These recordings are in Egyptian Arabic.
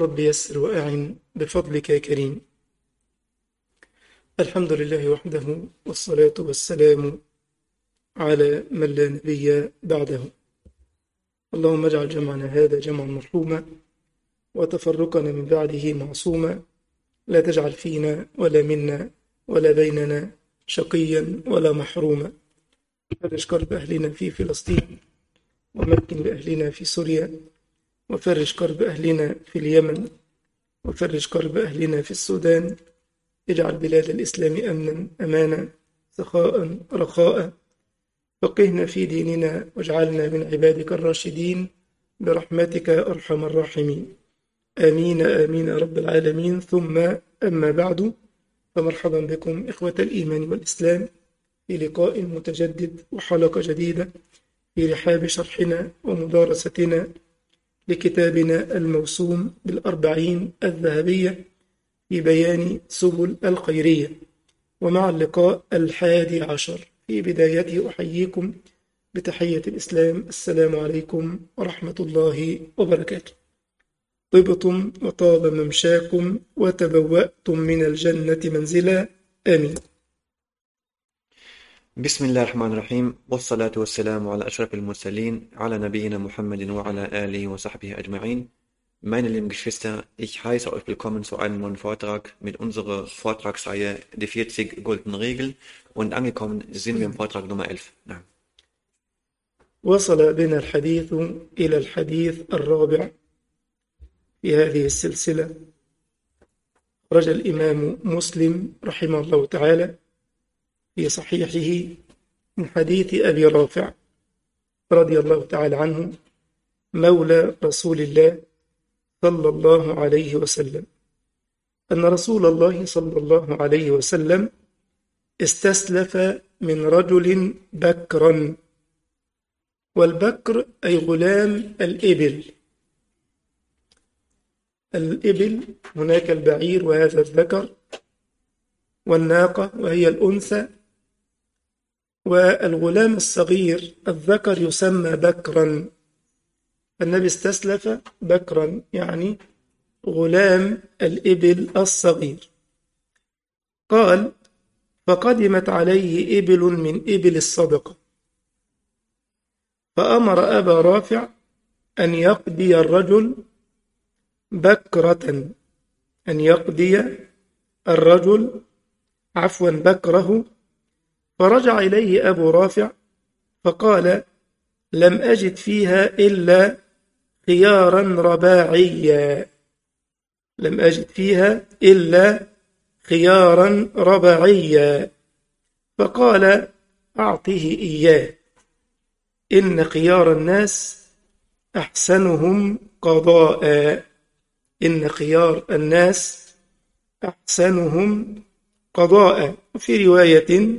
رب يسر وأعن بفضلك يا كريم الحمد لله وحده والصلاة والسلام على من لا نبي بعده اللهم اجعل جمعنا هذا جمعا مرحوما وتفرقنا من بعده معصوما لا تجعل فينا ولا منا ولا بيننا شقيا ولا محروما فرج كرب أهلنا في فلسطين ومكن لأهلنا في سوريا وفرج كرب أهلنا في اليمن وفرج كرب أهلنا في السودان اجعل بلاد الإسلام أمنا أمانا سخاء رخاء فقهنا في ديننا واجعلنا من عبادك الراشدين برحمتك يا أرحم الراحمين آمين آمين يا رب العالمين ثم أما بعد فمرحبا بكم إخوة الإيمان والإسلام في لقاء متجدد وحلقة جديدة في رحاب شرحنا ومدارستنا لكتابنا الموسوم بالأربعين الذهبية في بيان سبل الخيرية ومع اللقاء الحادي عشر في بدايته أحييكم بتحية الإسلام السلام عليكم ورحمة الله وبركاته طبتم وطاب ممشاكم وتبوأتم من الجنة منزلا آمين بسم الله الرحمن الرحيم والصلاة والسلام على أشرف المرسلين على نبينا Muhammad وعلى آله وصحبه أجمعين Meine lieben Geschwister, ich heiße euch willkommen zu einem neuen Vortrag mit unserer Vortragsreihe Die 40 Goldenen Regeln und angekommen sind wir im Vortrag Nummer 11. نعم. وصل بنا الحديث إلى الحديث الرابع في هذه السلسلة خرج الإمام مسلم رحمه الله تعالى في صحيحه من حديث أبي رافع رضي الله تعالى عنه مولى رسول الله صلى الله عليه وسلم أن رسول الله صلى الله عليه وسلم استسلف من رجل بكرا والبكر أي غلام الإبل الإبل هناك البعير وهذا الذكر والناقة وهي الأنثى والغلام الصغير الذكر يسمى بكرا النبي استسلف بكرا يعني غلام الإبل الصغير قال فقدمت عليه إبل من إبل الصدقة فأمر أبا رافع أن يقضي الرجل بكرة أن يقضي الرجل عفوا بكره فرجع إليه أبو رافع فقال لم أجد فيها إلا خيارا رباعيا لم أجد فيها إلا خيارا رباعيا فقال أعطه إياه إن خيار الناس أحسنهم قضاء إن خيار الناس أحسنهم قضاء وفي رواية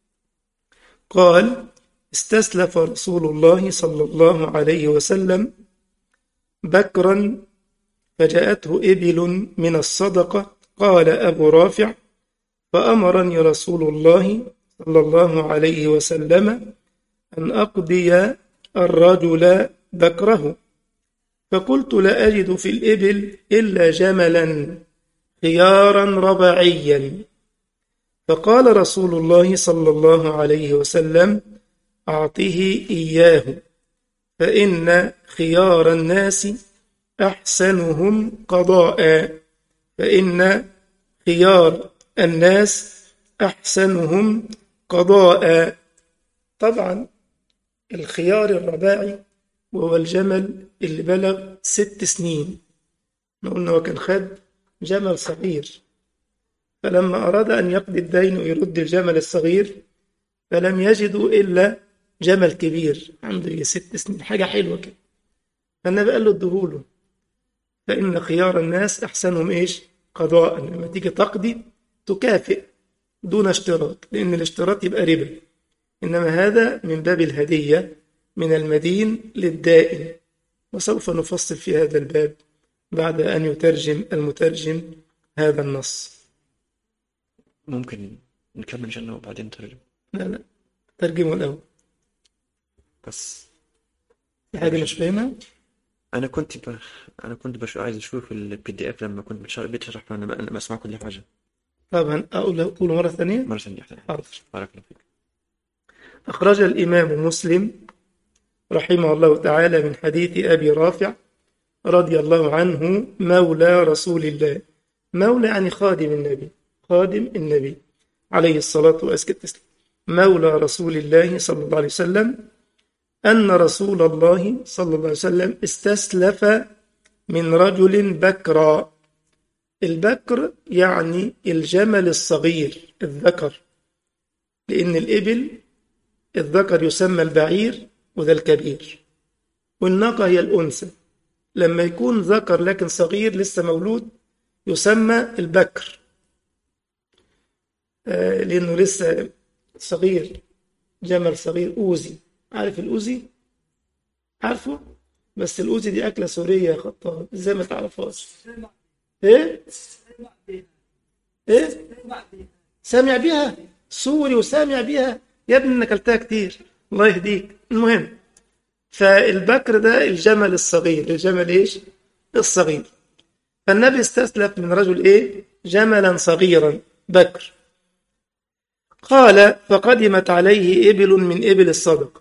قال استسلف رسول الله صلى الله عليه وسلم بكرا فجاءته إبل من الصدقة قال أبو رافع فأمرني رسول الله صلى الله عليه وسلم أن أقضي الرجل بكره فقلت لا أجد في الإبل إلا جملا خيارا ربعيا فقال رسول الله صلى الله عليه وسلم أعطه إياه فإن خيار الناس أحسنهم قضاء فإن خيار الناس أحسنهم قضاء طبعا الخيار الرباعي وهو الجمل اللي بلغ ست سنين قلنا وكان خد جمل صغير فلما أراد أن يقضي الدين ويرد الجمل الصغير فلم يجدوا إلا جمل كبير عنده ست سنين حاجة حلوة كده فالنبي قال له ادهوله فإن خيار الناس أحسنهم إيش قضاء لما تيجي تقضي تكافئ دون اشتراط لأن الاشتراط يبقى ربا إنما هذا من باب الهدية من المدين للدائن وسوف نفصل في هذا الباب بعد أن يترجم المترجم هذا النص ممكن نكمل إن شاء الله وبعدين نترجم لا لا ترجمه الأول بس في حاجة مش فاهمها أنا كنت ب... أنا كنت بش... عايز أشوف البي دي إف لما كنت بتشرح بتشرح فأنا ب... أنا بسمع كل حاجة طبعا أقول أقول مرة ثانية مرة ثانية أحسن حاضر بارك الله فيك أخرج الإمام مسلم رحمه الله تعالى من حديث أبي رافع رضي الله عنه مولى رسول الله مولى يعني خادم النبي خادم النبي عليه الصلاة والسلام مولى رسول الله صلى الله عليه وسلم أن رسول الله صلى الله عليه وسلم استسلف من رجل بكرا البكر يعني الجمل الصغير الذكر لأن الإبل الذكر يسمى البعير وذا الكبير والناقة هي الأنثى لما يكون ذكر لكن صغير لسه مولود يسمى البكر آه، لأنه لسه صغير جمل صغير أوزي عارف الأوزي؟ عارفه؟ بس الأوزي دي أكلة سورية يا خطاب ازاي ما تعرفهاش؟ إيه؟ إيه؟ سامع بيها سوري وسامع بيها يا ابني انا اكلتها كتير الله يهديك المهم فالبكر ده الجمل الصغير الجمل ايش الصغير فالنبي استسلف من رجل ايه جملا صغيرا بكر قال فقدمت عليه ابل من ابل الصدقه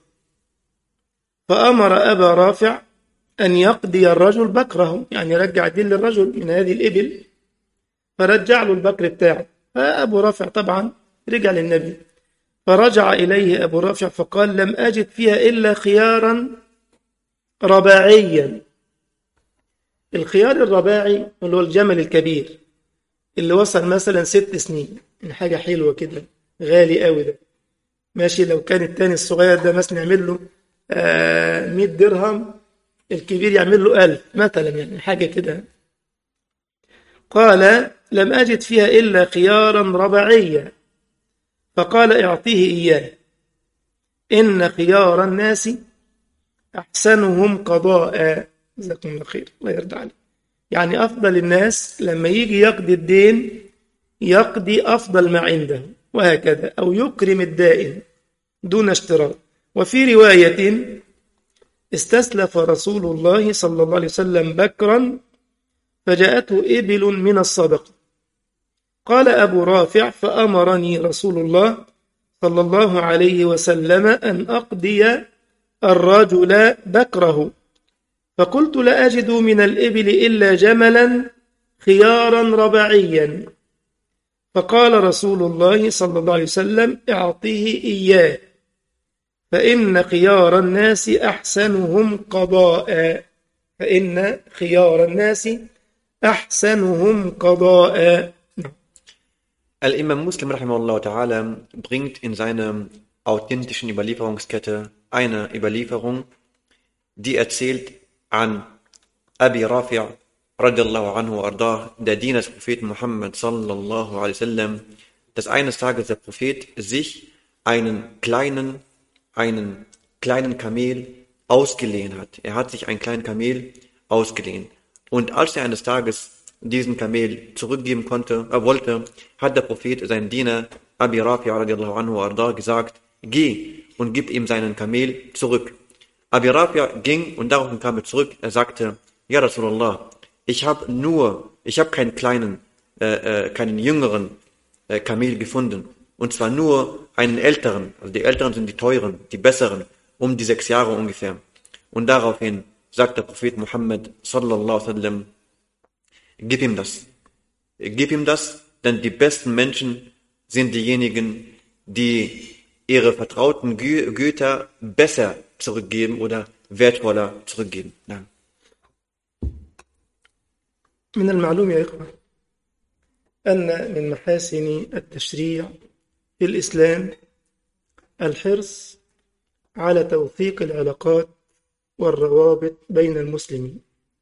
فامر ابا رافع ان يقضي الرجل بكره يعني يرجع الدين للرجل من هذه الابل فرجع له البكر بتاعه فابو رافع طبعا رجع للنبي فرجع إليه أبو رافع فقال لم أجد فيها إلا خيارا رباعيا الخيار الرباعي اللي هو الجمل الكبير اللي وصل مثلا ست سنين من حاجة حلوة كده غالي قوي ده ماشي لو كان التاني الصغير ده مثلا يعمل له آه 100 درهم الكبير يعمل له 1000 مثلا يعني حاجة كده قال لم أجد فيها إلا خيارا رباعيا فقال اعطيه إياه إن خيار الناس أحسنهم قضاء جزاكم الله خير الله يرضى عليك يعني أفضل الناس لما يجي يقضي الدين يقضي أفضل ما عنده وهكذا أو يكرم الدائن دون اشتراط وفي رواية استسلف رسول الله صلى الله عليه وسلم بكرا فجاءته إبل من الصدقة قال أبو رافع فأمرني رسول الله صلى الله عليه وسلم أن أقضي الرجل بكره فقلت لا أجد من الإبل إلا جملا خيارا ربعيا فقال رسول الله صلى الله عليه وسلم اعطيه إياه فإن خيار الناس أحسنهم قضاء فإن خيار الناس أحسنهم قضاء Al-Imam Muslim rahimahullah ta'ala bringt in seiner authentischen Überlieferungskette eine Überlieferung, die erzählt an Abi Rafi' radiallahu anhu ardah, der Diener des Propheten Muhammad sallallahu alaihi wasallam, dass eines Tages der Prophet sich einen kleinen, einen kleinen Kamel ausgeliehen hat. Er hat sich einen kleinen Kamel ausgeliehen. Und als er eines Tages diesen Kamel zurückgeben konnte, er wollte, hat der Prophet seinen Diener Abi Rafi radiallahu anhu arda gesagt, geh und gib ihm seinen Kamel zurück. Abi Rafi ging und daraufhin kam er zurück, er sagte, ja Rasulallah, ich habe nur, ich habe keinen kleinen, äh, äh, keinen jüngeren äh, Kamel gefunden. Und zwar nur einen älteren, also die älteren sind die teuren, die besseren, um die sechs Jahre ungefähr. Und daraufhin sagt der Prophet Muhammad sallallahu alaihi wasallam, Gib ihm das. Gib ihm das, denn die besten Menschen sind diejenigen, die ihre vertrauten Gü Güter besser zurückgeben oder wertvoller zurückgeben. Nein. من المعلوم يا إخوة أن من محاسن التشريع في الإسلام الحرص على توثيق العلاقات والروابط بين المسلمين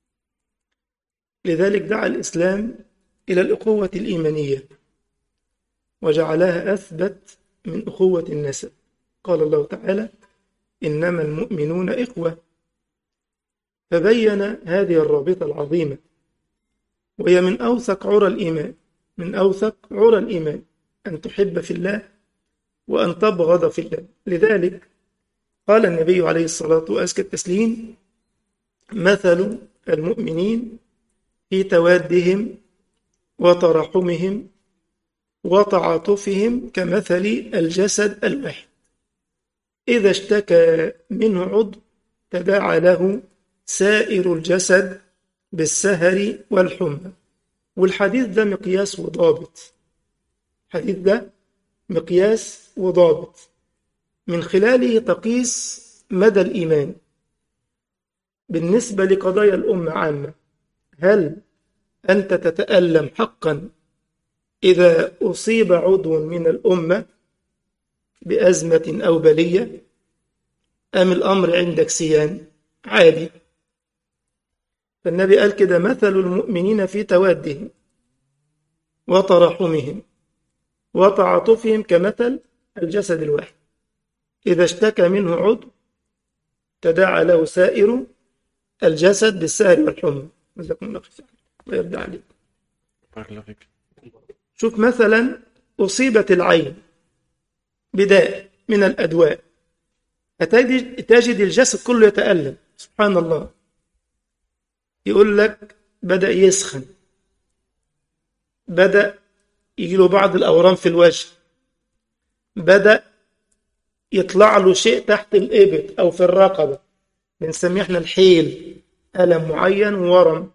لذلك دعا الإسلام إلى الأخوة الإيمانية وجعلها أثبت من أخوة النسب قال الله تعالى إنما المؤمنون إخوة فبين هذه الرابطة العظيمة وهي من أوثق عرى الإيمان من أوثق عرى الإيمان أن تحب في الله وأن تبغض في الله لذلك قال النبي عليه الصلاة وأزكى التسليم مثل المؤمنين في توادهم وتراحمهم وتعاطفهم كمثل الجسد الواحد إذا اشتكى منه عضو تداعى له سائر الجسد بالسهر والحمى والحديث ده مقياس وضابط الحديث ده مقياس وضابط من خلاله تقيس مدى الإيمان بالنسبة لقضايا الأمة عامة هل أنت تتألم حقا إذا أصيب عضو من الأمة بأزمة أو بلية أم الأمر عندك سيان عادي فالنبي قال كده مثل المؤمنين في توادهم وتراحمهم وتعاطفهم كمثل الجسد الواحد إذا اشتكى منه عضو تداعى له سائر الجسد بالسهر والحمى جزاكم الله خير الله يرضى عليك بارك الله فيك شوف مثلا أصيبت العين بداء من الأدواء فتجد تجد الجسد كله يتألم سبحان الله يقول لك بدأ يسخن بدأ يجي له بعض الأورام في الوجه بدأ يطلع له شيء تحت الإبط أو في الرقبة بنسميه احنا الحيل ألم معين وورم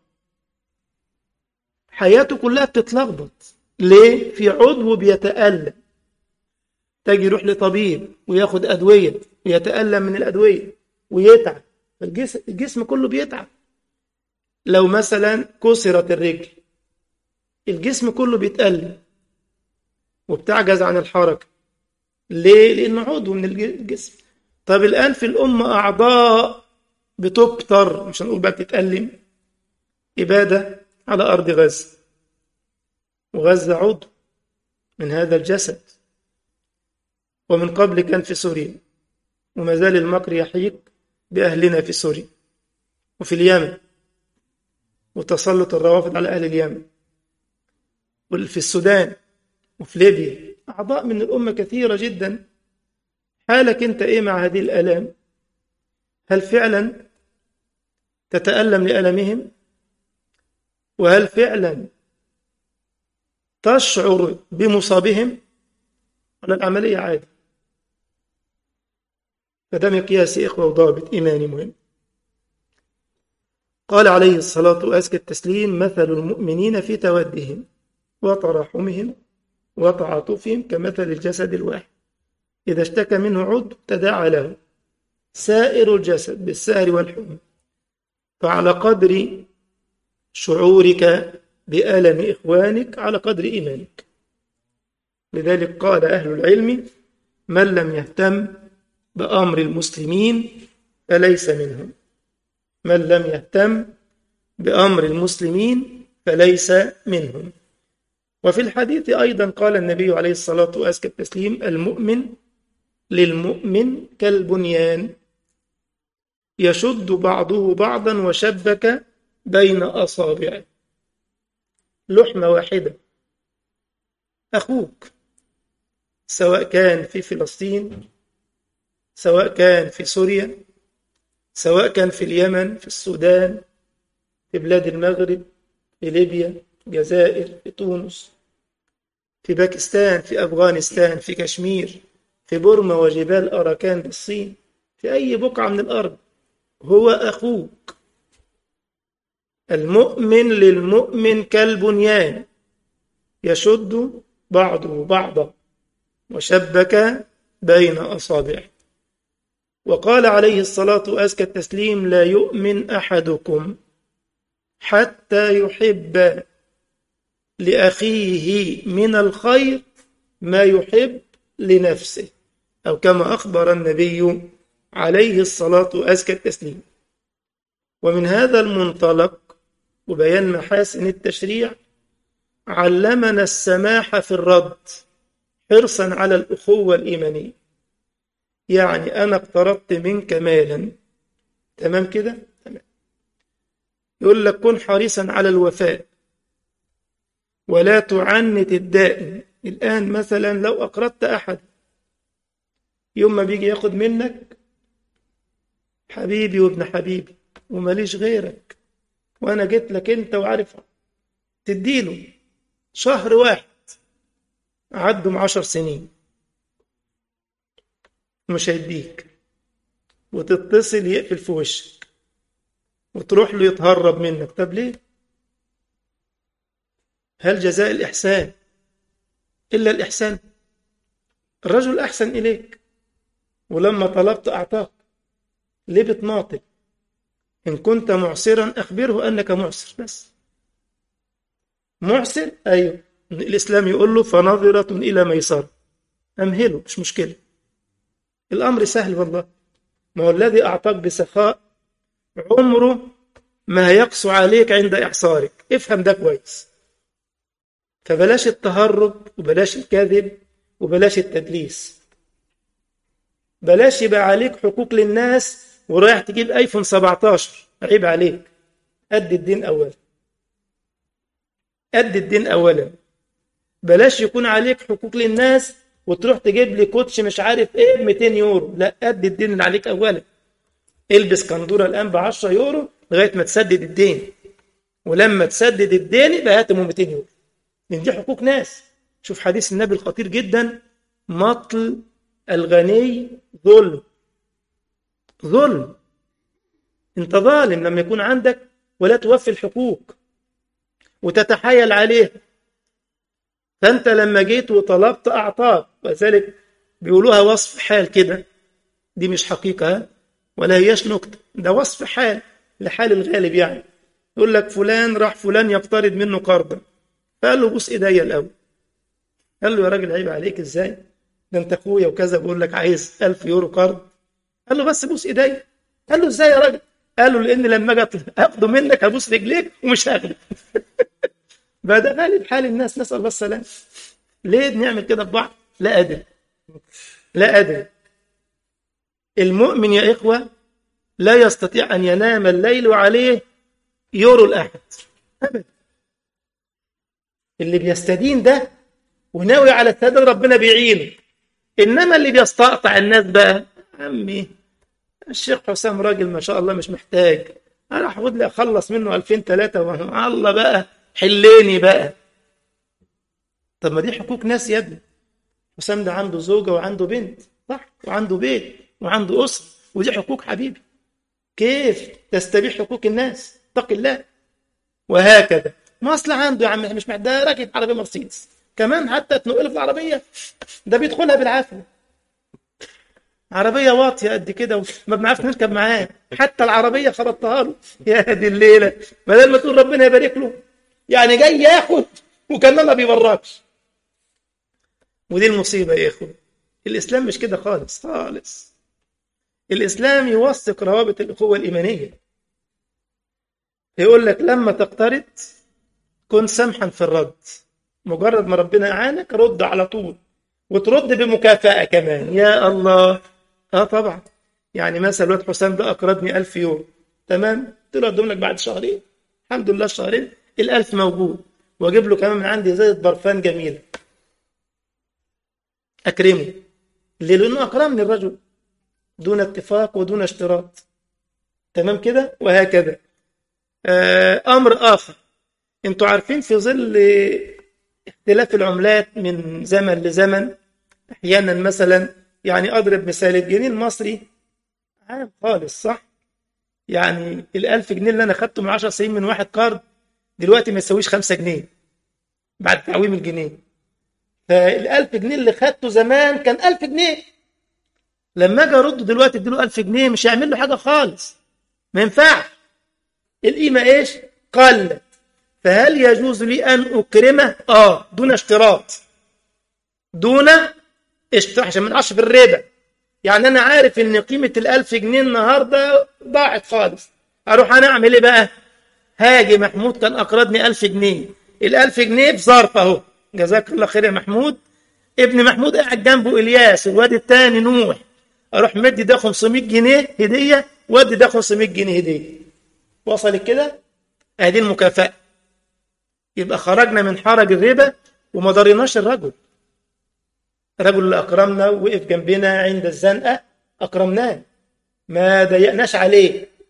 حياته كلها بتتلخبط ليه؟ في عضو بيتألم تجي يروح لطبيب وياخد أدوية ويتألم من الأدوية ويتعب الجسم, الجسم كله بيتعب لو مثلا كسرت الرجل الجسم كله بيتألم وبتعجز عن الحركة ليه؟ لأنه عضو من الجسم طب الآن في الأمة أعضاء بتبتر مش هنقول بقى بتتألم إبادة على أرض غزة وغزة عضو من هذا الجسد ومن قبل كان في سوريا وما زال المكر يحيق بأهلنا في سوريا وفي اليمن وتسلط الروافض على أهل اليمن وفي السودان وفي ليبيا أعضاء من الأمة كثيرة جدا حالك أنت إيه مع هذه الآلام هل فعلا تتألم لألمهم وهل فعلا تشعر بمصابهم ولا العملية عادي فده مقياس إخوة وضابط إيماني مهم قال عليه الصلاة وأزكى التسليم مثل المؤمنين في تودهم وتراحمهم وتعاطفهم كمثل الجسد الواحد إذا اشتكى منه عضو تداعى له سائر الجسد بالسهر والحمى فعلى قدر شعورك بألم إخوانك على قدر إيمانك لذلك قال أهل العلم من لم يهتم بأمر المسلمين فليس منهم من لم يهتم بأمر المسلمين فليس منهم وفي الحديث أيضا قال النبي عليه الصلاة وأزكى التسليم المؤمن للمؤمن كالبنيان يشد بعضه بعضا وشبك بين أصابعه لحمة واحدة أخوك سواء كان في فلسطين سواء كان في سوريا سواء كان في اليمن في السودان في بلاد المغرب في ليبيا الجزائر في تونس في باكستان في أفغانستان في كشمير في بورما وجبال أراكان بالصين في أي بقعة من الأرض هو أخوك المؤمن للمؤمن كالبنيان يشد بعضه بعضا وشبك بين أصابعه وقال عليه الصلاة وأزكى التسليم لا يؤمن أحدكم حتى يحب لأخيه من الخير ما يحب لنفسه أو كما أخبر النبي عليه الصلاة وأزكى التسليم ومن هذا المنطلق وبيان محاسن التشريع علمنا السماح في الرد حرصا على الأخوة الإيمانية يعني أنا اقترضت منك مالا تمام كده تمام يقول لك كن حريصا على الوفاء ولا تعنت الدائم الآن مثلا لو أقرضت أحد يوم ما بيجي ياخد منك حبيبي وابن حبيبي وماليش غيرك وانا جيت لك انت وعارف تديله شهر واحد عدوا عشر سنين مش هيديك وتتصل يقفل في وشك وتروح له يتهرب منك طب ليه هل جزاء الإحسان إلا الإحسان الرجل أحسن إليك ولما طلبت أعطاك ليه بتماطل إن كنت معسرا أخبره أنك معسر بس معسر أيوه الإسلام يقول له فنظرة إلى ميسرة أمهله مش مشكلة الأمر سهل والله ما هو الذي أعطاك بسخاء عمره ما يقسو عليك عند إحصارك افهم ده كويس فبلاش التهرب وبلاش الكذب وبلاش التدليس بلاش يبقى عليك حقوق للناس ورايح تجيب ايفون 17 عيب عليك قد الدين اولا قد الدين اولا بلاش يكون عليك حقوق للناس وتروح تجيب لي كوتش مش عارف ايه ب 200 يورو لا قد الدين اللي عليك اولا البس كندوره الان ب 10 يورو لغايه ما تسدد الدين ولما تسدد الدين يبقى هاتم 200 يورو لان دي حقوق ناس شوف حديث النبي الخطير جدا مطل الغني ظلم ظلم انت ظالم لما يكون عندك ولا توفي الحقوق وتتحايل عليه فانت لما جيت وطلبت اعطاك وذلك بيقولوها وصف حال كده دي مش حقيقه ولا هياش نكته ده وصف حال لحال الغالب يعني يقول لك فلان راح فلان يقترض منه قرضا فقال له بوس ايديا الاول قال له يا راجل عيب عليك ازاي ده انت اخويا وكذا بقول لك عايز 1000 يورو قرض قال له بس بوس ايديا قال له ازاي يا راجل قال له لان لما اجي اخده منك هبوس رجليك ومش هاخده بقى ده غالب حال الناس نسال الله السلام ليه بنعمل كده في بعض لا ادري لا ادري المؤمن يا اخوه لا يستطيع ان ينام الليل وعليه يورو الاحد ابدا اللي بيستدين ده وناوي على السداد ربنا بيعينه انما اللي بيستقطع الناس بقى عمي الشيخ حسام راجل ما شاء الله مش محتاج انا هاخد لي اخلص منه 2000 3 الله بقى حليني بقى طب ما دي حقوق ناس يا ابني حسام ده عنده زوجه وعنده بنت صح وعنده بيت وعنده اسره ودي حقوق حبيبي كيف تستبيح حقوق الناس اتق الله وهكذا ما اصل عنده يا عم مش ده راكب عربيه مرسيدس كمان حتى تنقله في العربيه ده بيدخلها بالعافيه عربيه واطيه قد كده وما بنعرفش نركب معاه حتى العربيه خبطتها له يا دي الليله بدل ما تقول ربنا يبارك له يعني جاي ياخد وكمان ما بيبركش ودي المصيبه يا اخوه الاسلام مش كده خالص خالص الاسلام يوثق روابط الاخوه الايمانيه يقول لك لما تقترض كن سمحا في الرد مجرد ما ربنا اعانك رد على طول وترد بمكافأة كمان يا الله اه طبعا يعني مثلا الواد حسام ده اقرضني 1000 يورو تمام قلت له ادهم لك بعد شهرين الحمد لله الشهرين ال1000 موجود واجيب له كمان من عندي زيت برفان جميله اكرمه ليه لانه اكرمني الرجل دون اتفاق ودون اشتراط تمام كده وهكذا آه امر اخر انتوا عارفين في ظل اختلاف العملات من زمن لزمن احيانا مثلا يعني اضرب مثال الجنيه المصري عام خالص صح يعني الألف جنيه اللي انا خدته من 10 سنين من واحد قرض دلوقتي ما يسويش 5 جنيه بعد تعويم الجنيه فالألف جنيه اللي خدته زمان كان 1000 جنيه لما اجي ارده دلوقتي اديله 1000 جنيه مش هيعمل له حاجه خالص ما ينفعش القيمه ايش قلت فهل يجوز لي أن أكرمه؟ آه دون اشتراط دون اشتراط عشان ما نقعش في الربا يعني أنا عارف إن قيمة الألف جنيه النهاردة ضاعت خالص أروح أنا أعمل إيه بقى؟ هاجي محمود كان أقرضني ألف جنيه الألف جنيه بظرف أهو جزاك الله خير يا محمود ابن محمود قاعد جنبه إلياس الواد التاني نوح أروح مدي ده 500 جنيه هدية وادي ده 500 جنيه هدية وصلت كده؟ أدي المكافأة يبقى خرجنا من حرج الربا وما ضريناش الرجل الرجل اللي أكرمنا وقف جنبنا عند الزنقة أكرمناه ما ضيقناش عليه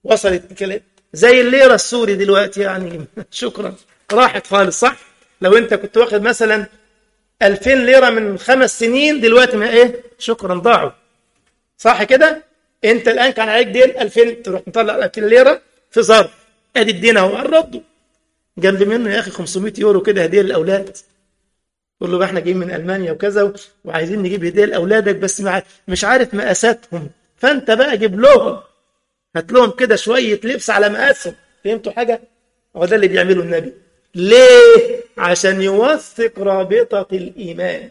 وصلت الكلام زي الليرة السوري دلوقتي يعني شكرا راحت خالص صح لو انت كنت واخد مثلا 2000 ليرة من خمس سنين دلوقتي ما ايه شكرا ضاعوا صح كده انت الان كان عليك دين 2000 تروح مطلع 2000 ليرة في ظرف ادي الدين اهو قربته جنب منه يا اخي 500 يورو كده هديه للاولاد تقول له بقى احنا جايين من المانيا وكذا وعايزين نجيب هديه لاولادك بس مع مش عارف مقاساتهم فانت بقى جيب لهم هات لهم كده شويه لبس على مقاسهم فهمتوا حاجه هو ده اللي بيعمله النبي ليه عشان يوثق رابطه الايمان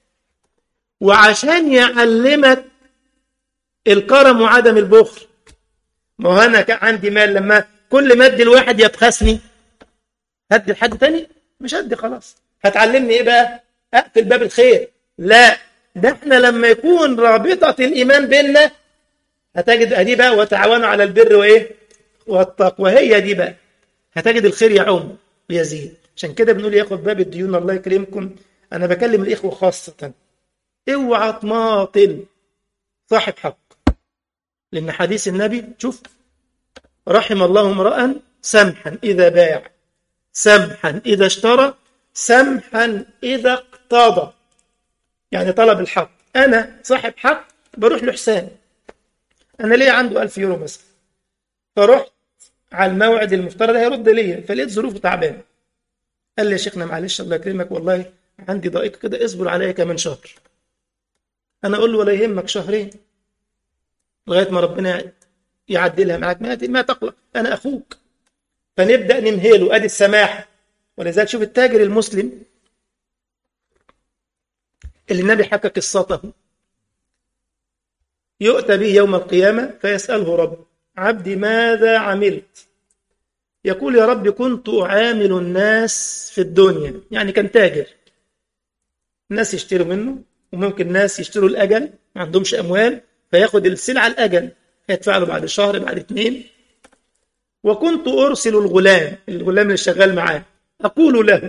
وعشان يعلمك الكرم وعدم البخل ما هو انا كان عندي مال لما كل ما ادي الواحد يبخسني هدي لحد تاني مش هدي خلاص هتعلمني ايه بقى اقفل باب الخير لا ده احنا لما يكون رابطة الايمان بيننا هتجد ادي بقى وتعاونوا على البر وايه والتقوى هي دي بقى هتجد الخير يعم ويزيد عشان كده بنقول ياخد باب الديون الله يكرمكم انا بكلم الاخوه خاصه اوعى تماطل صاحب حق لان حديث النبي شوف رحم الله امرا سمحا اذا باع سمحا اذا اشترى سمحا إذا اقتضى يعني طلب الحق أنا صاحب حق بروح لحسان أنا ليه عنده ألف يورو مثلا فرحت على الموعد المفترض هيرد ليا فلقيت ظروفه تعبان قال لي يا شيخنا معلش الله يكرمك والله عندي ضائق كده اصبر عليا كمان شهر أنا أقول له ولا يهمك شهرين لغاية ما ربنا يعدلها معاك ما, ما تقلق أنا أخوك فنبدأ نمهله أدي السماح ولذلك شوف التاجر المسلم اللي النبي حكى قصته يؤتى به يوم القيامة فيسأله رب عبدي ماذا عملت يقول يا رب كنت أعامل الناس في الدنيا يعني كان تاجر الناس يشتروا منه وممكن الناس يشتروا الأجل ما عندهمش أموال فياخد السلعة الأجل يدفع له بعد شهر بعد اثنين وكنت أرسل الغلام الغلام اللي شغال معاه أقول له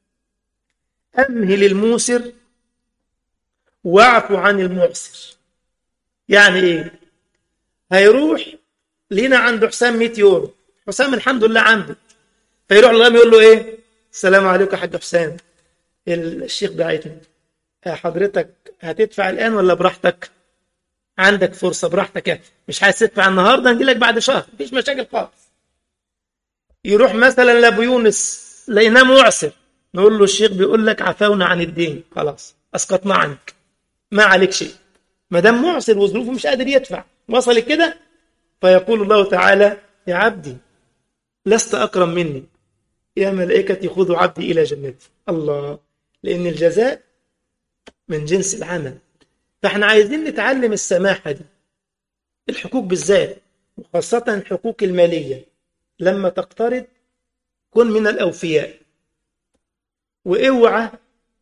أمهل الموسر واعف عن المعسر يعني إيه هيروح لينا عند حسام 100 يورو حسام الحمد لله عنده فيروح الغلام يقول له إيه السلام عليكم يا حاج حسام الشيخ بعتني حضرتك هتدفع الآن ولا براحتك عندك فرصة براحتك يعني. مش عايز تدفع النهاردة نجي لك بعد شهر مفيش مشاكل خالص يروح مثلا لابو يونس لقيناه معسر نقول له الشيخ بيقول لك عفونا عن الدين خلاص اسقطنا عنك ما عليك شيء ما دام معسر وظروفه مش قادر يدفع وصل كده فيقول الله تعالى يا عبدي لست اكرم مني يا ملائكتي خذوا عبدي الى جنتي الله لان الجزاء من جنس العمل فاحنا عايزين نتعلم السماحه دي الحقوق بالذات وخاصه الحقوق الماليه لما تقترض كن من الأوفياء واوعى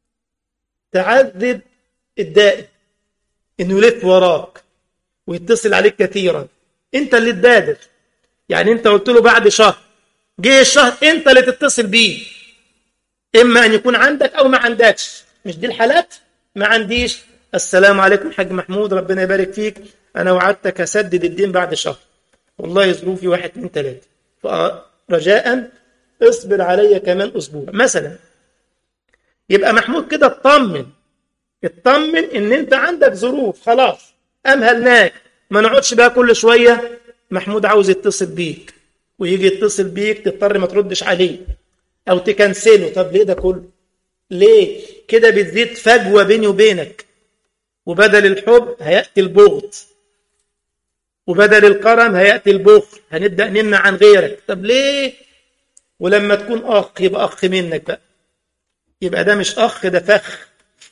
تعذب الدائن انه يلف وراك ويتصل عليك كثيرا انت اللي تبادر يعني انت قلت له بعد شهر جه الشهر انت اللي تتصل بيه اما ان يكون عندك او ما عندكش مش دي الحالات ما عنديش السلام عليكم حاج محمود ربنا يبارك فيك انا وعدتك هسدد الدين بعد شهر والله ظروفي واحد اتنين تلاته فرجاء اصبر عليا كمان اسبوع مثلا يبقى محمود كده اطمن اطمن ان انت عندك ظروف خلاص امهلناك ما نقعدش بقى كل شويه محمود عاوز يتصل بيك ويجي يتصل بيك تضطر ما تردش عليه او تكنسله طب ليه ده كله ليه كده بتزيد فجوه بيني وبينك وبدل الحب هياتي البغض وبدل الكرم هياتي البخل هنبدا نمنع عن غيرك طب ليه ولما تكون اخ يبقى اخ منك بقى يبقى ده مش اخ ده فخ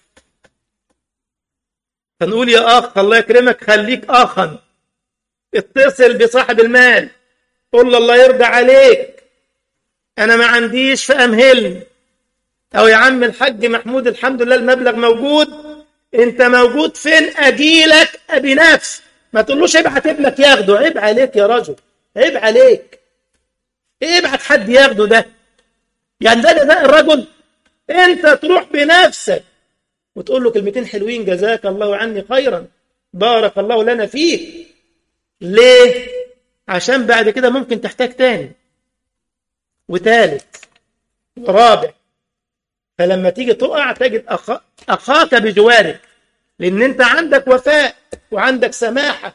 فنقول يا اخ الله يكرمك خليك اخا اتصل بصاحب المال قول له الله يرضى عليك انا ما عنديش فامهلني او يا عم الحاج محمود الحمد لله المبلغ موجود انت موجود فين اجيلك بنفسي ما تقولوش ابعت ابنك ياخده عيب عليك يا رجل عيب عليك ايه ابعت حد ياخده ده يعني ده جزاء الرجل انت تروح بنفسك وتقول له كلمتين حلوين جزاك الله عني خيرا بارك الله لنا فيك ليه عشان بعد كده ممكن تحتاج تاني وتالت ورابع فلما تيجي تقع تجد أخ... أخاك بجوارك لأن أنت عندك وفاء وعندك سماحة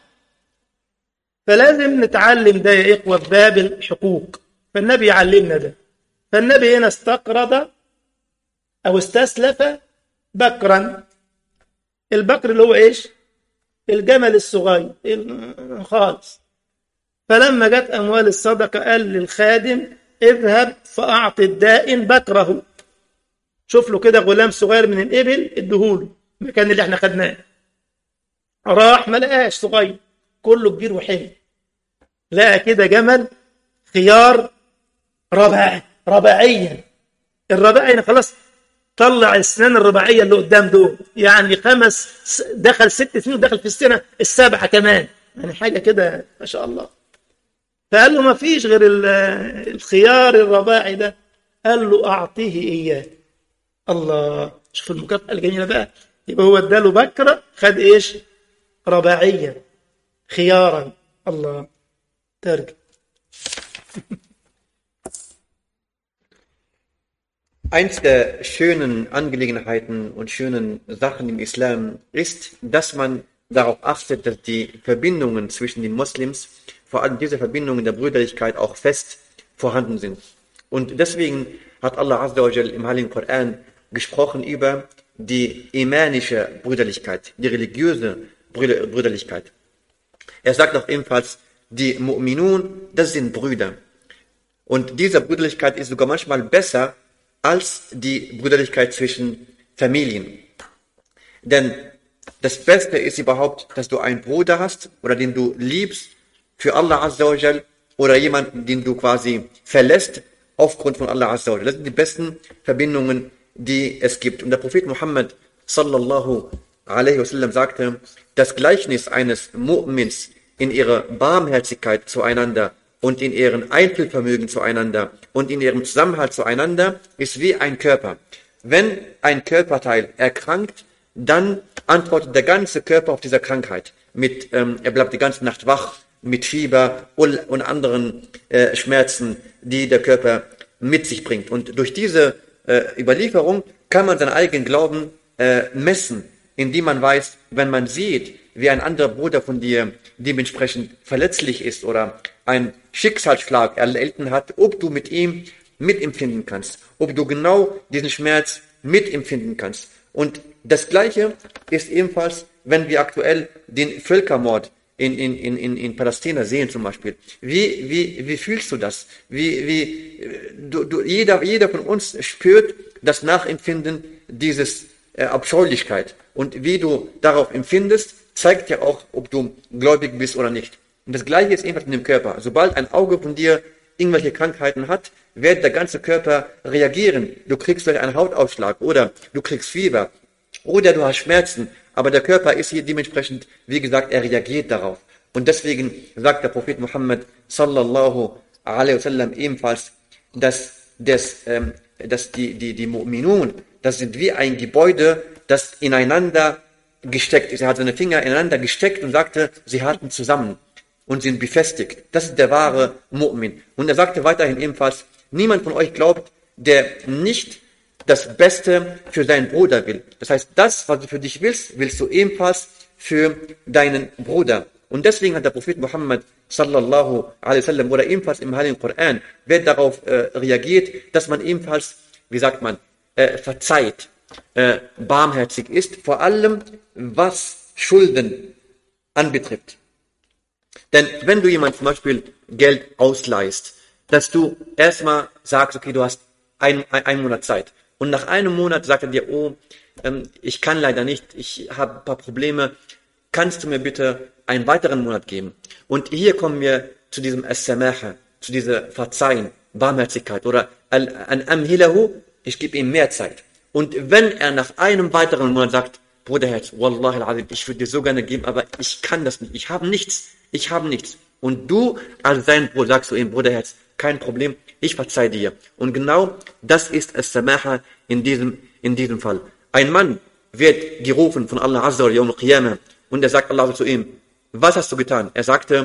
فلازم نتعلم ده يا إخوة في باب الحقوق فالنبي يعلمنا ده فالنبي هنا استقرض أو استسلف بكرا البكر اللي هو إيش الجمل الصغير خالص فلما جت أموال الصدقة قال للخادم اذهب فأعط الدائن بكره شوف له كده غلام صغير من الإبل اديهوله المكان اللي احنا خدناه راح ما لقاش صغير كله كبير وحلو لقى كده جمل خيار رباعي رباعيا الرباعي خلاص طلع السنان الرباعية اللي قدام دول يعني خمس دخل ست سنين ودخل في السنة السابعة كمان يعني حاجة كده ما شاء الله فقال له ما فيش غير الخيار الرباعي ده قال له أعطيه إياه الله شوف المكافأة الجميلة بقى يبقى هو اداله بكرة خد إيش رباعيا خيارا الله ترجم Eins der schönen Angelegenheiten und schönen Sachen im Islam ist, dass man darauf achtet, dass die Verbindungen zwischen den Moslems, vor allem diese Verbindungen der Brüderlichkeit, auch fest vorhanden sind. Und deswegen hat Allah Azza wa Jal im Heiligen Koran gesprochen über die imanische Brüderlichkeit, die religiöse Brüderlichkeit. Er sagt auch ebenfalls, die Mu'minun, das sind Brüder. Und diese Brüderlichkeit ist sogar manchmal besser als die Brüderlichkeit zwischen Familien. Denn das Beste ist überhaupt, dass du einen Bruder hast oder den du liebst für Allah Azza wa Jal oder jemanden, den du quasi verlässt aufgrund von Allah Azza wa Jal. Das sind die besten Verbindungen, die es gibt. Und der Prophet Muhammad sallallahu alaihi wasallam sagte, das Gleichnis eines Mu'mins in ihrer Barmherzigkeit zueinander und in ihrem Einzelvermögen zueinander und in ihrem Zusammenhalt zueinander ist wie ein Körper. Wenn ein Körperteil erkrankt, dann antwortet der ganze Körper auf diese Krankheit. Mit, ähm, er bleibt die ganze Nacht wach, mit Fieber und, und anderen äh, Schmerzen, die der Körper mit sich bringt. Und durch diese äh, Überlieferung kann man seinen eigenen Glauben äh, messen, indem man weiß, wenn man sieht, wie ein anderer Bruder von dir dementsprechend verletzlich ist oder ein Schicksalsschlag erlitten hat, ob du mit ihm mitempfinden kannst, ob du genau diesen Schmerz mitempfinden kannst. Und das Gleiche ist ebenfalls, wenn wir aktuell den Völkermord in, in, in, in Palästina sehen zum Beispiel. Wie, wie, wie fühlst du das? Wie, wie, du, du, jeder, jeder von uns spürt das Nachempfinden dieses äh, Abscheulichkeit. Und wie du darauf empfindest, zeigt ja auch, ob du gläubig bist oder nicht. Und das Gleiche ist ebenfalls mit dem Körper. Sobald ein Auge von dir irgendwelche Krankheiten hat, wird der ganze Körper reagieren. Du kriegst vielleicht einen Hautausschlag oder du kriegst Fieber oder du hast Schmerzen. Aber der Körper ist hier dementsprechend, wie gesagt, er reagiert darauf. Und deswegen sagt der Prophet Muhammad sallallahu alaihi wasallam ebenfalls, dass, das, ähm, dass die, die, die Mu'minun, das sind wie ein Gebäude, das ineinander gesteckt ist. Er hat seine Finger ineinander gesteckt und sagte, sie halten zusammen und sind befestigt. Das ist der wahre Mu'min. Und er sagte weiterhin ebenfalls, niemand von euch glaubt, der nicht das Beste für seinen Bruder will. Das heißt, das, was du für dich willst, willst du ebenfalls für deinen Bruder. Und deswegen hat der Prophet Muhammad sallallahu alaihi wasallam oder ebenfalls im Heiligen Koran wird darauf äh, reagiert, dass man ebenfalls, wie sagt man, äh, verzeiht, äh, barmherzig ist, vor allem was Schulden anbetrifft. Denn wenn du jemand zum Beispiel Geld ausleihst, dass du erstmal sagst, okay, du hast ein, ein, einen Monat Zeit. Und nach einem Monat sagt er dir, oh, ähm, ich kann leider nicht, ich habe ein paar Probleme, kannst du mir bitte einen weiteren Monat geben? Und hier kommen wir zu diesem As-Samaha, zu dieser Verzeihen, Barmherzigkeit oder an Amhilahu, ich gebe ihm mehr Zeit. Und wenn er nach einem weiteren Monat sagt, Bruderherz, Wallahi al ich würde dir so gerne geben, aber ich kann das nicht, ich habe nichts, ich habe nichts. Und du, als sein Bruder, sagst du ihm, Bruderherz, kein Problem, ich verzeih dir. Und genau das ist es Samaha in diesem, in diesem Fall. Ein Mann wird gerufen von Allah Azza wa Qiyamah und er sagt Allah zu ihm, was hast du getan? Er sagte,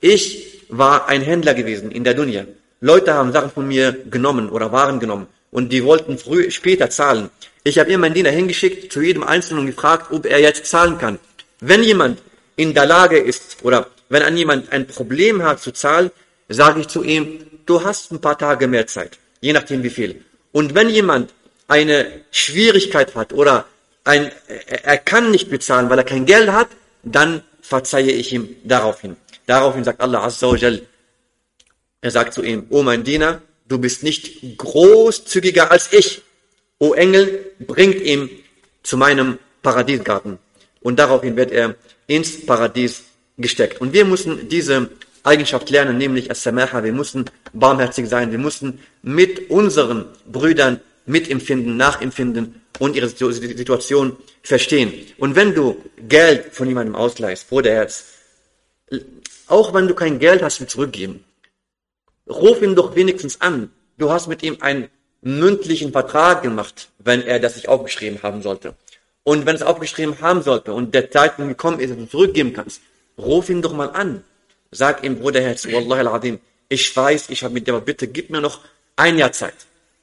Ich war ein Händler gewesen in der Dunya. Leute haben Sachen von mir genommen oder Waren genommen und die wollten früh, später zahlen. Ich habe immer meinen Diener hingeschickt, zu jedem Einzelnen und gefragt, ob er jetzt zahlen kann. Wenn jemand in der Lage ist oder wenn an jemand ein Problem hat zu zahlen, sage ich zu ihm, du hast ein paar Tage mehr Zeit, je nachdem wie viel. Und wenn jemand eine Schwierigkeit hat oder ein, er kann nicht bezahlen, weil er kein Geld hat, dann verzeihe ich ihm daraufhin. Daraufhin sagt Allah Azza wa Jal, er sagt zu ihm, O mein Diener, du bist nicht großzügiger als ich. O Engel, bringt ihn zu meinem Paradiesgarten. Und daraufhin wird er ins Paradies gesteckt. Und wir müssen diese Eigenschaft lernen, nämlich As-Samaha. Wir müssen barmherzig sein. Wir müssen mit unseren Brüdern mitempfinden, nachempfinden und ihre Situation verstehen. Und wenn du Geld von jemandem ausleihst, Bruderherz, auch wenn du kein Geld hast zum Zurückgeben, ruf ihn doch wenigstens an. Du hast mit ihm einen mündlichen Vertrag gemacht, wenn er das nicht aufgeschrieben haben sollte. Und wenn es aufgeschrieben haben sollte und der Zeitpunkt gekommen ist, dass du zurückgeben kannst, ruf ihn doch mal an. Sag ihm, Bruderherz, Wallahi al-Adim, ich weiß, ich habe mit dir, aber bitte gib mir noch ein Jahr Zeit.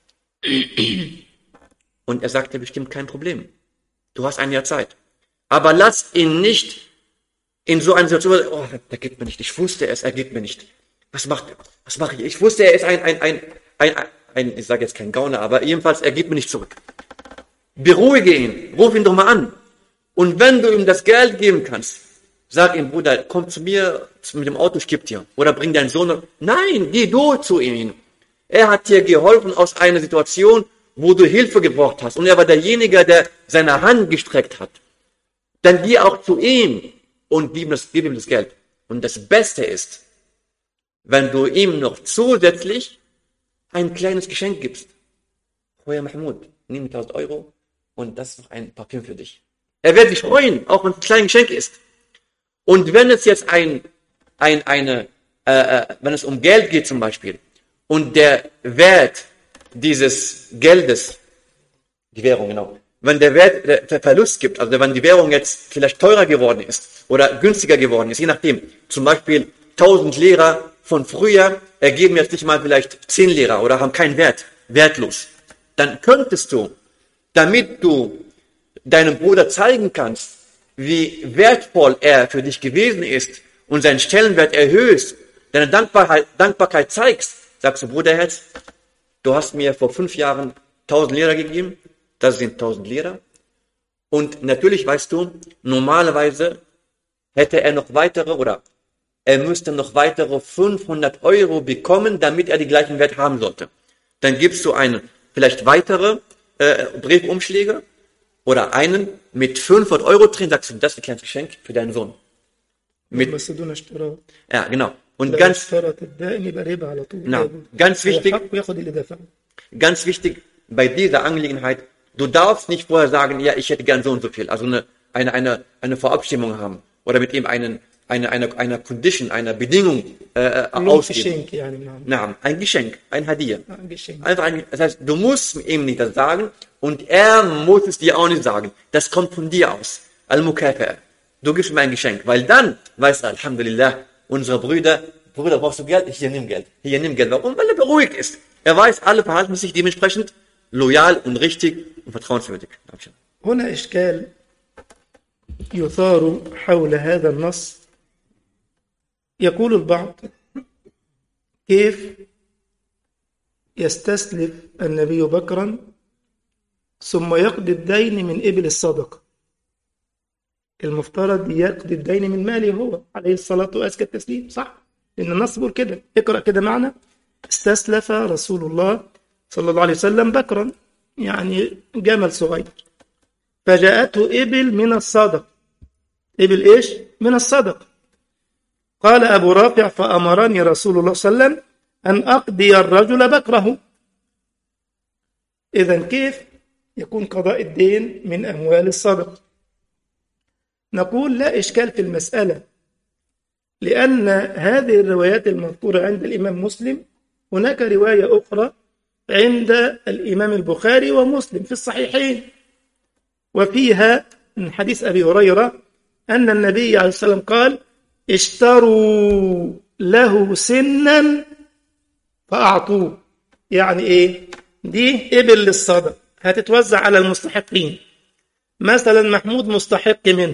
Und er sagte bestimmt kein Problem. Du hast ein Jahr Zeit. Aber lass ihn nicht in so einer Situation, oh, der gibt mir nicht. Ich wusste es, er gibt mir nicht. Was macht, was mache ich? Ich wusste, er ist ein, ein, ein, ein, ein ich sage jetzt kein Gauner, aber jedenfalls, er gibt mir nicht zurück. Beruhige ihn, ruf ihn doch mal an. Und wenn du ihm das Geld geben kannst, sag ihm, Bruder, komm zu mir mit dem Auto, ich gebe dir. Oder bring deinen Sohn. Nein, geh du zu ihm. Er hat dir geholfen aus einer Situation, wo du Hilfe gebraucht hast. Und er war derjenige, der seine Hand gestreckt hat. Dann geh auch zu ihm und gib, das, gib ihm das Geld. Und das Beste ist, wenn du ihm noch zusätzlich ein kleines Geschenk gibst. Hoya Mahmoud, nimm 1000 Euro und das ist noch ein Parfüm für dich. Er wird sich freuen, auch wenn es ein kleines Geschenk ist. Und wenn es jetzt ein, ein, eine, äh, äh wenn es um Geld geht zum Beispiel, und der Wert dieses Geldes, die Währung genau, wenn der Wert der Verlust gibt, also wenn die Währung jetzt vielleicht teurer geworden ist oder günstiger geworden ist, je nachdem, zum Beispiel 1000 Lehrer von früher ergeben jetzt nicht mal vielleicht 10 Lehrer oder haben keinen Wert, wertlos, dann könntest du, damit du deinem Bruder zeigen kannst, wie wertvoll er für dich gewesen ist und seinen Stellenwert erhöhst, deine Dankbarkeit, Dankbarkeit zeigst, Sagst du, Bruderherz, du hast mir vor fünf Jahren 1000 Lehrer gegeben, das sind 1000 Lehrer. Und natürlich weißt du, normalerweise hätte er noch weitere oder er müsste noch weitere 500 Euro bekommen, damit er die gleichen Wert haben sollte. Dann gibst du einen, vielleicht weitere äh, Briefumschläge oder einen mit 500 Euro drin, sagst du, das ist ein kleines Geschenk für deinen Sohn. Mit, ja, genau. Und ganz, na, ganz wichtig, ganz wichtig bei dieser Angelegenheit, du darfst nicht vorher sagen, ja, ich hätte gern so und so viel, also eine, eine, eine, eine Vorabstimmung haben oder mit ihm einen, eine, eine, eine Condition, einer Bedingung äh, ausgeben. Geschenk, ja, Na, ein Geschenk, ein Hadier. Ein Geschenk. Einfach ein, das heißt, du musst ihm nicht das sagen und er muss es dir auch nicht sagen. Das kommt von dir aus. Al-Mukafa. Du gibst mir ein Geschenk, weil dann weißt du, Alhamdulillah, unsere Brüder, Brüder, brauchst du Geld? Hier nimm Geld. Hier nimm Geld. Warum? Weil er beruhigt ist. Er weiß, alle verhalten sich dementsprechend loyal und richtig und vertrauenswürdig. هنا إشكال يثار حول هذا النص يقول البعض كيف يستسلف النبي بكرا ثم يقضي الدين من إبل الصدقة المفترض يقضي الدين من ماله هو عليه الصلاة وأزكى التسليم صح لأن النص بيقول كده اقرأ كده معنا استسلف رسول الله صلى الله عليه وسلم بكرا يعني جمل صغير فجاءته إبل من الصدق إبل إيش؟ من الصدق قال أبو رافع فأمرني رسول الله صلى الله عليه وسلم أن أقضي الرجل بكره إذا كيف يكون قضاء الدين من أموال الصدق نقول لا إشكال في المسألة لأن هذه الروايات المذكورة عند الإمام مسلم هناك رواية أخرى عند الإمام البخاري ومسلم في الصحيحين وفيها من حديث أبي هريرة أن النبي عليه الصلاة والسلام قال اشتروا له سنا فأعطوه يعني إيه دي إبل للصدق هتتوزع على المستحقين مثلا محمود مستحق منه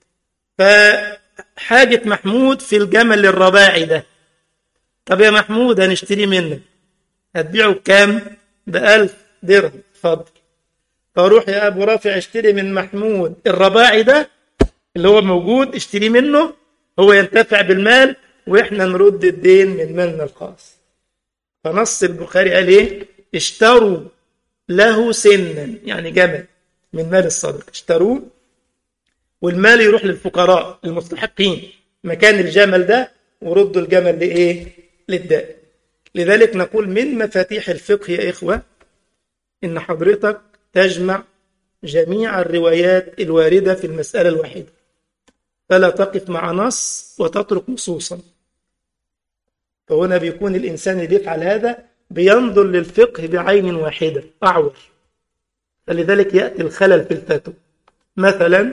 فحاجة محمود في الجمل الرباعي ده طب يا محمود هنشتري منك هتبيعه بكام بألف درهم اتفضل فاروح يا ابو رافع اشتري من محمود الرباعي ده اللي هو موجود اشتري منه هو ينتفع بالمال واحنا نرد الدين من مالنا الخاص فنص البخاري قال ايه اشتروا له سنا يعني جمل من مال الصدقه اشتروه والمال يروح للفقراء المستحقين مكان الجمل ده وردوا الجمل لايه للدائن لذلك نقول من مفاتيح الفقه يا إخوة إن حضرتك تجمع جميع الروايات الواردة في المسألة الواحدة فلا تقف مع نص وتترك نصوصا فهنا بيكون الإنسان اللي بيفعل هذا بينظر للفقه بعين واحدة أعور فلذلك يأتي الخلل في الفتوى مثلا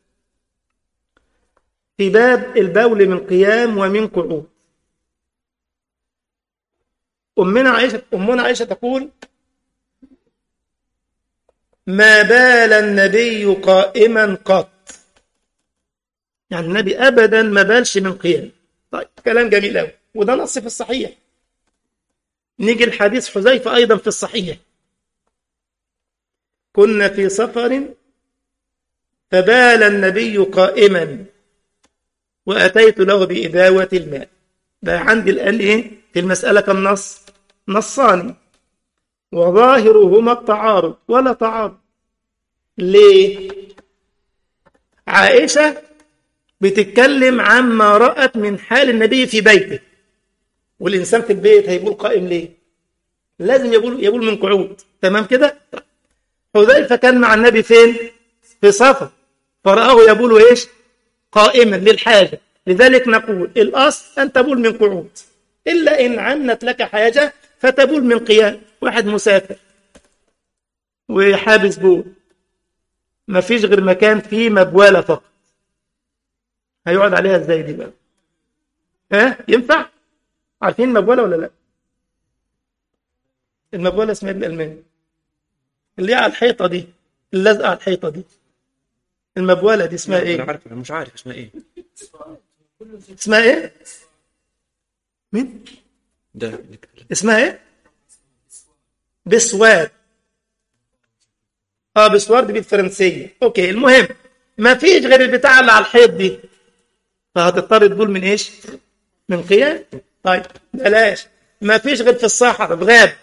في باب البول من قيام ومن قعود أمنا عائشة أمنا عائشة تقول ما بال النبي قائما قط يعني النبي أبدا ما بالش من قيام طيب كلام جميل أوي وده نص في الصحيح نيجي الحديث حذيفة أيضا في الصحيح كنا في سفر فبال النبي قائما وأتيت له بإداوة الماء ده عندي الآن إيه في المسألة كم نص نصان وظاهرهما التعارض ولا تعارض ليه عائشة بتتكلم عما رأت من حال النبي في بيته والإنسان في البيت هيقول قائم ليه لازم يقول يقول من قعود تمام كده حذيفة كان مع النبي فين في سفر فرآه يقول ايش قائما للحاجة لذلك نقول الأصل أن تبول من قعود إلا إن عنت لك حاجة فتبول من قيام واحد مسافر وحابس بول ما فيش غير مكان فيه مبوالة فقط هيقعد عليها ازاي دي بقى ها ينفع عارفين المبوالة ولا لا المبوالة اسمها بالألماني اللي على الحيطة دي اللازقة على الحيطة دي المبوالة دي اسمها انا ايه عارف انا مش عارف اسمها ايه اسمها ايه مين ده اسمها ايه بسوار اه بسوار دي بالفرنسيه اوكي المهم ما فيش غير البتاع اللي على الحيط دي فهتضطر تقول من ايش من قيام طيب بلاش ما فيش غير في الصحراء في غاب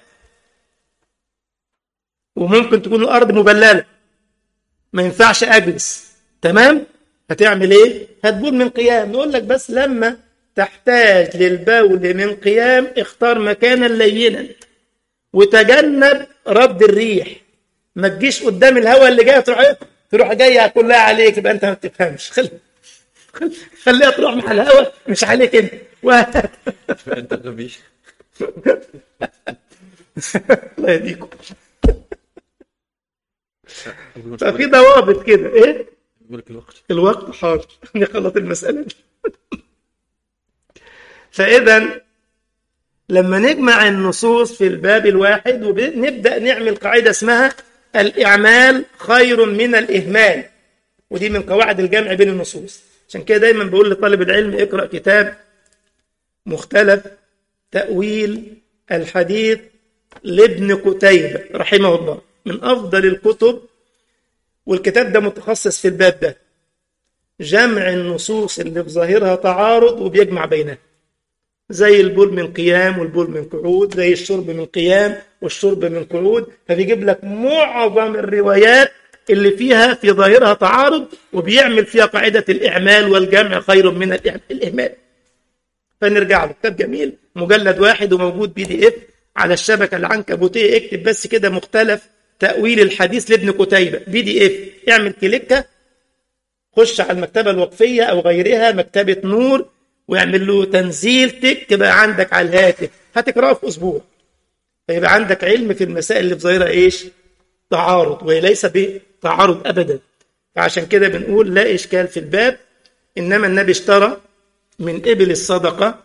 وممكن تكون الارض مبلله ما ينفعش اجلس تمام هتعمل ايه هتقول من قيام نقول لك بس لما تحتاج للبول من قيام اختار مكانا لينا وتجنب رد الريح ما تجيش قدام الهواء اللي جاي تروح إيه؟ تروح جايه كلها عليك يبقى انت ما بتفهمش خل... خل... خليها تروح مع الهواء مش عليك انت وهات انت غبي الله يهديكم ففي ضوابط كده ايه بقول لك الوقت الوقت حاضر نخلص المسألة دي فإذا لما نجمع النصوص في الباب الواحد ونبدأ نعمل قاعدة اسمها الإعمال خير من الإهمال ودي من قواعد الجمع بين النصوص عشان كده دايما بقول لطالب العلم اقرأ كتاب مختلف تأويل الحديث لابن قتيبة رحمه الله من أفضل الكتب والكتاب ده متخصص في الباب ده جمع النصوص اللي في ظاهرها تعارض وبيجمع بينها زي البول من قيام والبول من قعود زي الشرب من قيام والشرب من قعود فبيجيب لك معظم الروايات اللي فيها في ظاهرها تعارض وبيعمل فيها قاعدة الإعمال والجمع خير من الإعمال- الإهمال فنرجع له كتاب جميل مجلد واحد وموجود بي دي اف على الشبكة العنكبوتية اكتب بس كده مختلف تأويل الحديث لابن قتيبة بي دي اف اعمل كليكة خش على المكتبة الوقفية أو غيرها مكتبة نور واعمل له تنزيل تك بقى عندك على الهاتف هتقراه في أسبوع فيبقى عندك علم في المسائل اللي في ظاهرها إيش تعارض وهي ليس بتعارض أبدا فعشان كده بنقول لا إشكال في الباب إنما النبي اشترى من إبل الصدقة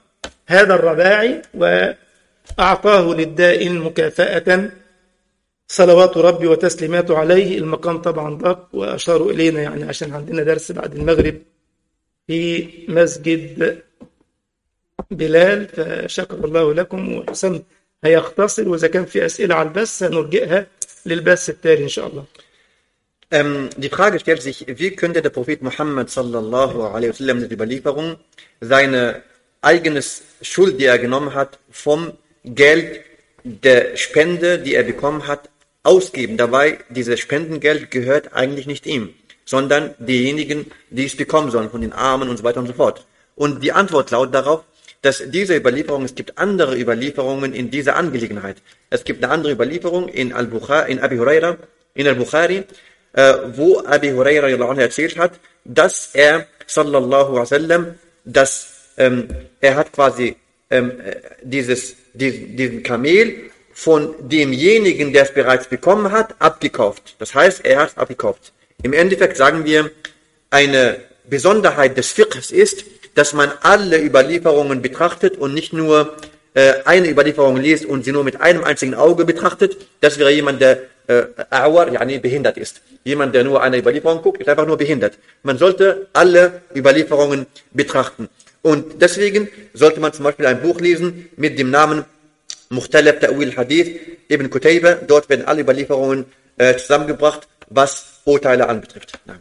هذا الرباعي وأعطاه للدائن مكافأة صلوات ربي وتسليماته عليه المقام طبعا ضاق وأشاروا إلينا يعني عشان عندنا درس بعد المغرب في مسجد بلال فشكر الله لكم وحسن هيختصر وإذا كان في أسئلة على البث سنرجئها للبث التالي إن شاء الله Ähm, die Frage stellt sich, wie könnte der Prophet Muhammad sallallahu alaihi wasallam in der Überlieferung seine eigenes Schuld, die er genommen hat, vom Geld der Spende, die er bekommen hat, ausgeben. Dabei, dieses Spendengeld gehört eigentlich nicht ihm, sondern diejenigen, die es bekommen sollen, von den Armen und so weiter und so fort. Und die Antwort lautet darauf, dass diese Überlieferung, es gibt andere Überlieferungen in dieser Angelegenheit. Es gibt eine andere Überlieferung in Al-Bukhari, in Abi Huraira, in Al-Bukhari, äh, wo Abi Huraira radhiyallahu anhu erzählt hat, dass er, sallallahu alaihi wasallam, dass ähm, er hat quasi ähm, äh, dieses, diesen, diesen Kamel von demjenigen, der es bereits bekommen hat, abgekauft. Das heißt, er hat es abgekauft. Im Endeffekt sagen wir, eine Besonderheit des Fiqhs ist, dass man alle Überlieferungen betrachtet und nicht nur äh, eine Überlieferung liest und sie nur mit einem einzigen Auge betrachtet. Das wäre jemand, der äh, Awar, yani behindert ist. Jemand, der nur eine Überlieferung guckt, ist einfach nur behindert. Man sollte alle Überlieferungen betrachten. Und deswegen sollte man zum Beispiel ein Buch lesen mit dem Namen Mukhtalab Ta'wil Hadith Ibn Qutayba. Dort werden alle Überlieferungen äh, zusammengebracht, was Urteile anbetrifft. Nein.